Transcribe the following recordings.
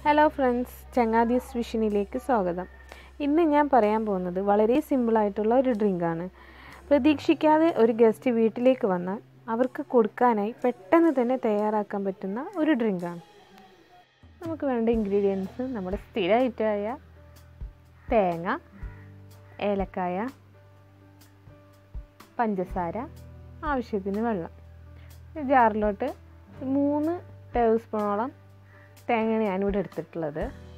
hello friends ചങ്ങാതീസ് വിഷനിലേക്ക് സ്വാഗതം ഇന്ന് ഞാൻ പറയാൻ പോകുന്നത് വളരെ സിമ്പിളായിട്ടുള്ള ഒരു ഡ്രിങ്കാണ് പ്രതീക്ഷിക്കാതെ ഒരു ഗസ്റ്റ് വീട്ടിലേക്ക് വന്നാൽ അവർക്ക് കൊടുക്കാനായി പെട്ടെന്ന് തന്നെ തയ്യാറാക്കാൻ പറ്റുന്ന ഒരു ഡ്രിങ്കാണ് നമുക്ക് വേണ്ട ഇൻഗ്രീഡിയൻസ് നമ്മുടെ സ്ഥിരമായിട്ടായ തേങ്ങ ഏലക്കായ പഞ്ചസാര ആവശ്യത്തിന് വെള്ളം ഈ ജാറിലോട്ട് മൂന്ന് ടേബിൾ സ്പൂണോളം തേങ്ങയാണ് ഞാനിവിടെ എടുത്തിട്ടുള്ളത്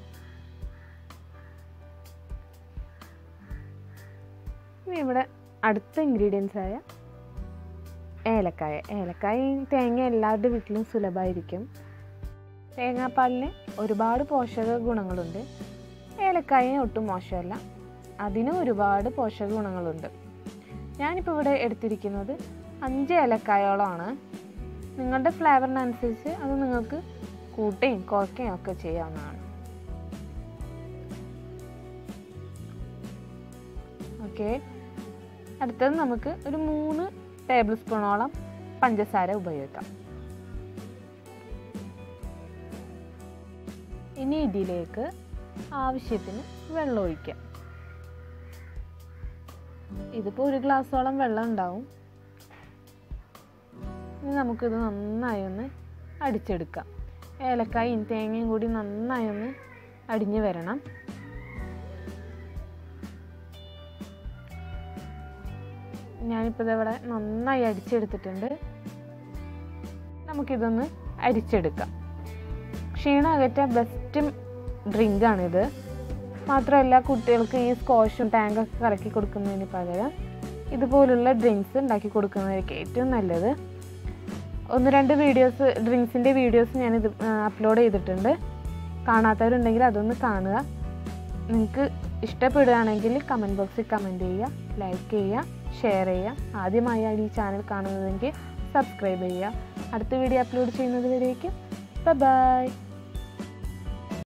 ഇനി ഇവിടെ അടുത്ത ഇൻഗ്രീഡിയൻസ് ആയ ഏലക്കായ ഏലക്കായയും തേങ്ങ എല്ലാവരുടെ വീട്ടിലും സുലഭമായിരിക്കും തേങ്ങാപ്പാലിന് ഒരുപാട് പോഷക ഗുണങ്ങളുണ്ട് ഏലക്കായ ഒട്ടും മോശമല്ല അതിനും ഒരുപാട് പോഷക ഗുണങ്ങളുണ്ട് ഞാനിപ്പോൾ ഇവിടെ എടുത്തിരിക്കുന്നത് അഞ്ച് ഏലക്കായോളമാണ് നിങ്ങളുടെ ഫ്ലേവറിനനുസരിച്ച് അത് നിങ്ങൾക്ക് കൂട്ടുകയും കുറയ്ക്കുകയും ഒക്കെ ചെയ്യാവുന്നതാണ് ഓക്കെ അടുത്തത് നമുക്ക് ഒരു മൂന്ന് ടേബിൾ സ്പൂണോളം പഞ്ചസാര ഉപയോഗിക്കാം ഇനി ഇതിലേക്ക് ആവശ്യത്തിന് വെള്ളം ഒഴിക്കാം ഇതിപ്പോൾ ഒരു ഗ്ലാസ്സോളം വെള്ളം ഉണ്ടാവും ഇനി നമുക്കിത് നന്നായി ഒന്ന് അടിച്ചെടുക്കാം ഏലക്കായും തേങ്ങയും കൂടി നന്നായി ഒന്ന് അടിഞ്ഞു വരണം ഞാനിപ്പോൾ ഇവിടെ നന്നായി അടിച്ചെടുത്തിട്ടുണ്ട് നമുക്കിതൊന്ന് അരിച്ചെടുക്കാം ക്ഷീണം അകറ്റാൻ ബെസ്റ്റ് ഡ്രിങ്കാണിത് മാത്രമല്ല കുട്ടികൾക്ക് ഈ സ്കോഷും ടാങ്കൊക്കെ കലക്കി കൊടുക്കുന്നതിന് പകരം ഇതുപോലുള്ള ഡ്രിങ്ക്സ് ഉണ്ടാക്കി കൊടുക്കുന്നതായിരിക്കും ഏറ്റവും നല്ലത് ഒന്ന് രണ്ട് വീഡിയോസ് ഡ്രിങ്ക്സിൻ്റെ വീഡിയോസ് ഞാനിത് അപ്ലോഡ് ചെയ്തിട്ടുണ്ട് കാണാത്തവരുണ്ടെങ്കിൽ അതൊന്ന് കാണുക നിങ്ങൾക്ക് ഇഷ്ടപ്പെടുകയാണെങ്കിൽ കമൻറ്റ് ബോക്സിൽ കമൻറ്റ് ചെയ്യുക ലൈക്ക് ചെയ്യുക ഷെയർ ചെയ്യുക ആദ്യമായാണ് ഈ ചാനൽ കാണുന്നതെങ്കിൽ സബ്സ്ക്രൈബ് ചെയ്യുക അടുത്ത വീഡിയോ അപ്ലോഡ് ചെയ്യുന്നത് വരേക്കും ബൈ